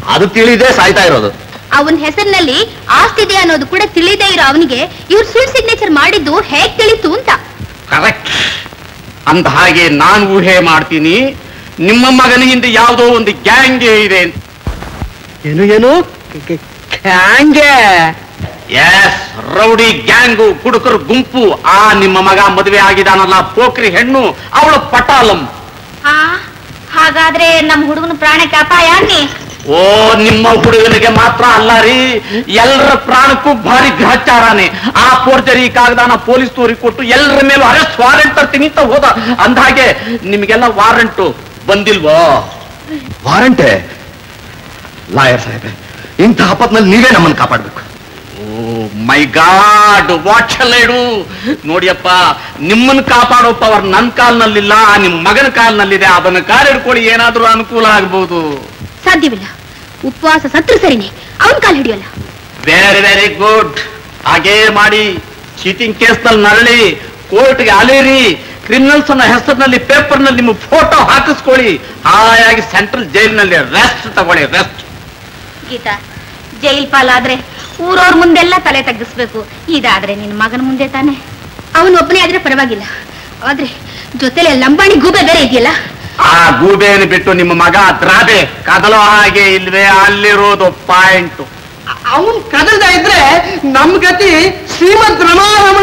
ಅದು ತಿಳಿದೇ ಸಾಯ್ತಾ ಇರೋದು ಅವನ ಹೆಸರಿನಲ್ಲಿ ಆಸ್ತಿ ಇದೆ ಅನ್ನೋದು ಕೂಡ ತಿಳಿದೇ ಇರೋ ಅವನಿಗೆ ಇವ್ರು ಸುಳ್ಳು ಸಿಗ್ನೇಚರ್ ಮಾಡಿದ್ದು ಹೇಗ್ ತಿಳಿತು ಅಂತ ಕರೆಕ್ಟ್ ಅಂದ ಹಾಗೆ ನಾನು ಊಹೆ ಮಾಡ್ತೀನಿ ನಿಮ್ಮ ಮಗನ ಹಿಂದೆ ಯಾವುದೋ ಒಂದು ಗ್ಯಾಂಗೆ ಇದೆ ಅಂತ ಏನು ಏನು ಹ್ಯಾಂಗೆ ಎಸ್ ರೌಡಿ ಗ್ಯಾಂಗು ಕುಡುಕರ ಗುಂಪು ಆ ನಿಮ್ಮ ಮಗ ಮದುವೆ ಆಗಿದಾನಲ್ಲ ಪೋಖ್ರಿ ಹೆಣ್ಣು ಅವಳು ಪಟಾಲಂ ಆ ಹಾಗಾದ್ರೆ ನಮ್ ಹುಡುಗನ ಪ್ರಾಣಕ್ಕೆ ಅಪಾಯ ಅನ್ನಿ ಓ ನಿಮ್ಮ ಹುಡುಗನಿಗೆ ಮಾತ್ರ ಅಲ್ಲ ರೀ ಎಲ್ಲರ ಪ್ರಾಣಕ್ಕೂ ಭಾರಿ ಗ್ರಹಚಾರಾನೆ ಆ ಫೋರ್ಜರಿ ಕಾಗದಾನ ಪೊಲೀಸ್ ತೋರಿಗೆ ಕೊಟ್ಟು ಎಲ್ಲರ ಮೇಲೂ ಅರೆಸ್ಟ್ ವಾರೆಂಟ್ ತರ್ತೀನಿ ಅಂತ ಹೋದ ಅಂದ್ಹಾಗೆ ನಿಮಗೆಲ್ಲ ವಾರೆಂಟು ಬಂದಿಲ್ವೋ ವಾರಂಟೆ ಲಾಯರ್ ಸಾಹೇಬೆ ಇಂಥ ಆಪತ್ನಲ್ಲಿ ನೀವೇ ನಮ್ಮನ್ನು ಕಾಪಾಡ್ಬೇಕು oh my god what shall I do ನೋಡಿಯಪ್ಪ ನಿಮ್ಮನ್ನ ಕಾಪಾಡೋ ಪವರ್ ನನ್ನ ಕಾಲ್ನಲ್ಲಿಲ್ಲ ನಿಮ್ಮ ಮಗನ ಕಾಲ್ನಲ್ಲಿದೆ ಅದನ್ನ ಕಾಲ್ ಹಿಡ್ಕೊಳ್ಳಿ ಏನಾದ್ರೂ ಅನುಕೂಲ ಆಗ್ಬಹುದು ಸಾಧ್ಯವಿಲ್ಲ ಉಪವಾಸ ಸತ್ರು ಸರಿನೇ ಅವನ್ ಕಾಲ್ ಹಿಡಿಯಲ್ಲ ವೆರಿ ವೆರಿ ಗುಡ್ ಹಾಗೇ ಮಾಡಿ ಚೀಟಿಂಗ್ ಕೇಸ್ನಲ್ಲಿ ನರಳಿ ಕೋರ್ಟ್ಗೆ ಅಲೇರಿ ಕ್ರಿಮಿನಲ್ಸ್ ಅನ್ನೋ ಹೆಸರಿನಲ್ಲಿ ಪೇಪರ್ನಲ್ಲಿ ನಿಮ್ಮ ಫೋಟೋ ಹಾಕಿಸ್ಕೊಳ್ಳಿ ಹಾಯಾಗಿ ಸೆಂಟ್ರಲ್ ಜೈಲಿನಲ್ಲಿ ರೆಸ್ಟ್ ತಗೊಳ್ಳಿ ರೆಸ್ಟ್ ಗೀತಾ ಜೈಲ್ ಪಾಲಾದ್ರೆ ಊರವ್ರ ಮುಂದೆಲ್ಲ ತಲೆ ತಗ್ಗಿಸ್ಬೇಕು ಇದಾದ್ರೆ ನಿನ್ ಮಗನ ಮುಂದೆ ತಾನೆ ಅವನು ಒಬ್ಬನೇ ಆದ್ರೆ ಪರವಾಗಿಲ್ಲ ಆದ್ರೆ ಜೊತೆಲೆ ಲಂಬಾಣಿ ಗೂಬೆ ಬೇರೆ ಇದೆಯಲ್ಲ ಆ ಗೂಬೆಯನ್ನು ಬಿಟ್ಟು ನಿಮ್ಮ ಮಗ ದ್ರಾಬೆ ಕದಲೋ ಹಾಗೆ ಇಲ್ವೇ ಅಲ್ಲಿರೋದು ಪಾಯಿಂಟ್ ಅವನ್ ಕದಲ್ದ ಇದ್ರೆ ನಮ್ ಗತಿ ಶ್ರೀಮದ್ ರಮಾರಮಣ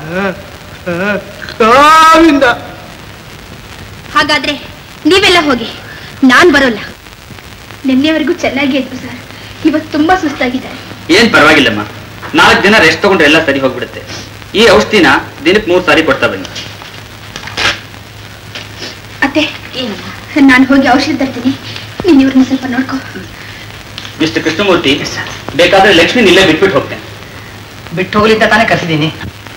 ಗೋವಿಂದ ಹಾಗಾದ್ರೆ ನೀವೆಲ್ಲ ಹೋಗಿ ನಾನ್ ಬರೋಲ್ಲ ನಿನ್ನೆವರೆಗೂ ಚೆನ್ನಾಗಿ ಇದ್ರು ಸರ್ ಇವತ್ತು ತುಂಬಾ ಸುಸ್ತಾಗಿದ್ದಾರೆ ಏನ್ ಪರವಾಗಿಲ್ಲಮ್ಮ ನಾಲ್ಕು ದಿನ ರೆಸ್ಟ್ ತಗೊಂಡ್ರೆ ಎಲ್ಲ ಸರಿ ಹೋಗ್ಬಿಡುತ್ತೆ ಈ ಔಷಧಿನ ದಿನಕ್ಕೆ ಮೂರ್ ಸಾರಿ ಕೊಡ್ತಾ ಬನ್ನಿ ಅತ್ತೆ ನಾನು ಹೋಗಿ ಔಷಧಿ ತರ್ತೀನಿ ನೀನ್ ಇವ್ರನ್ನ ಸ್ವಲ್ಪ ನೋಡ್ಕೋ ಮಿಸ್ಟರ್ ಕೃಷ್ಣಮೂರ್ತಿ ಬೇಕಾದ್ರೆ ಲಕ್ಷ್ಮಿ ಇಲ್ಲೇ ಬಿಟ್ಬಿಟ್ಟು ಹೋಗ್ತೇನೆ ಬಿಟ್ಟು ಹೋಗ್ಲಿಂದ ತಾನೇ ಕರ್ಸಿದ್ದೀನಿ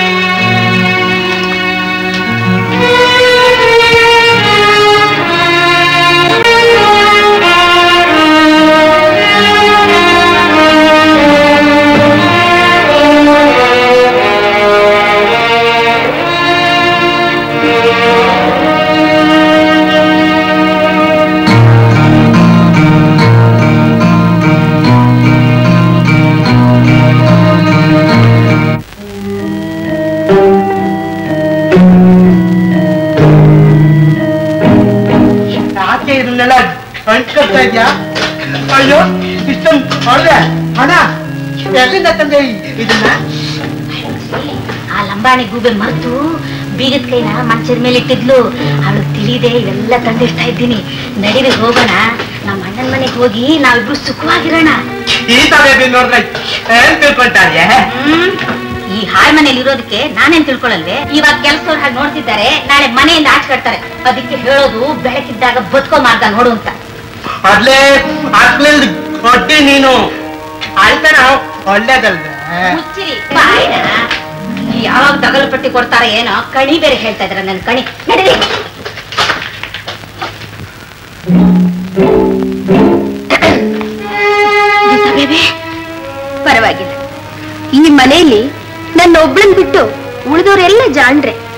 ಯಾಕೆ ಇದನ್ನೆಲ್ಲ ಕಳ್ಸ್ಕೊಳ್ತಾ ಇದ್ಯಾ ಅಯ್ಯೋ ಇಷ್ಟೊಂದು ಹೊಡೆದೆ ಹಣ ಎಲ್ಲಿಂದ ತಂದೆ ಇದನ್ನ ಆ ಲಂಬಾಣಿ ಗೂಬೆ ಮರ್ತು ಬೀಗದ ಕೈನ ಮಂಚದ ಮೇಲೆ ಇಟ್ಟಿದ್ಲು ಅವಳು ತಿಳಿದೆ ಇವೆಲ್ಲ ತಂದಿಡ್ತಾ ಇದ್ದೀನಿ ನಡೀರಿ ಹೋಗೋಣ ನಮ್ಮ ಅಣ್ಣನ ಮನೆಗೆ ಹೋಗಿ ನಾವಿಬ್ರು ಸುಖವಾಗಿರೋಣ ಈ ತರ ನೋಡ್ರೆ ಏನ್ ತಿಳ್ಕೊಂತಾರ್ಯ ಹ್ಮ್ ಈ ಹಾಳ್ ಮನೇಲಿ ಇರೋದಕ್ಕೆ ನಾನೇನ್ ತಿಳ್ಕೊಳಲ್ವೇ ಇವಾಗ ಕೆಲಸದವ್ರು ಹಾಗೆ ನೋಡ್ತಿದ್ದಾರೆ ನಾಳೆ ಮನೆಯಿಂದ ಆಚೆ ಕಟ್ತಾರೆ ಅದಕ್ಕೆ ಹೇಳೋದು ಬೆಳಕಿದ್ದಾಗ ಬದುಕೋ ಮಾರ್ಗ ನೋಡು ಅಂತ ಅದ್ಲೇ ಅದ್ಲೇ ಕೊಟ್ಟಿ ನೀನು ಆಯ್ತಾನ ಒಳ್ಳೇದಲ್ವೇ ಮುಚ್ಚಿರಿ ಬಾಯ್ನ ಯಾವಾಗ ತಗಲು ಪಟ್ಟಿ ಕೊಡ್ತಾರ ಏನೋ ಕಣಿ ಬೇರೆ ಹೇಳ್ತಾ ಇದ್ರ ನನ್ ಕಣಿ ನಡೀರಿ ಗೀತಾ ಬೇಬಿ ಪರವಾಗಿಲ್ಲ ಈ ಮನೆಯಲ್ಲಿ ನನ್ನ ಒಬ್ಳನ್ ಬಿಟ್ಟು ಉಳಿದವರೆಲ್ಲ ಜಾಣ್ರೆ